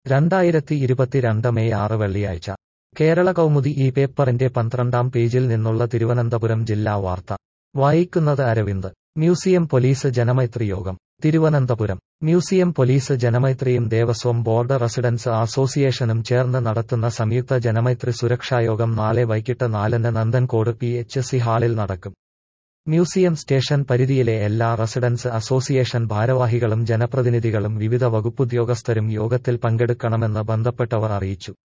രണ്ടായിരത്തി ഇരുപത്തിരണ്ട് മെയ് ആറ് വെള്ളിയാഴ്ച കേരള കൗമുദി ഈ പേപ്പറിന്റെ പന്ത്രണ്ടാം പേജിൽ നിന്നുള്ള തിരുവനന്തപുരം ജില്ലാ വാർത്ത വായിക്കുന്നത് അരവിന്ദ് മ്യൂസിയം പോലീസ് ജനമൈത്രി യോഗം തിരുവനന്തപുരം മ്യൂസിയം പോലീസ് ജനമൈത്രിയും ദേവസ്വം ബോർഡ് റെസിഡൻസ് അസോസിയേഷനും ചേർന്ന് നടത്തുന്ന സംയുക്ത ജനമൈത്രി സുരക്ഷായോഗം നാളെ വൈകിട്ട് നാലിന് നന്ദൻകോട് പി എച്ച് സി ഹാളിൽ നടക്കും മ്യൂസിയം സ്റ്റേഷൻ പരിധിയിലെ എല്ലാ റെസിഡൻസ് അസോസിയേഷൻ ഭാരവാഹികളും ജനപ്രതിനിധികളും വിവിധ വകുപ്പുദ്യോഗസ്ഥരും യോഗത്തിൽ പങ്കെടുക്കണമെന്ന് ബന്ധപ്പെട്ടവർ അറിയിച്ചു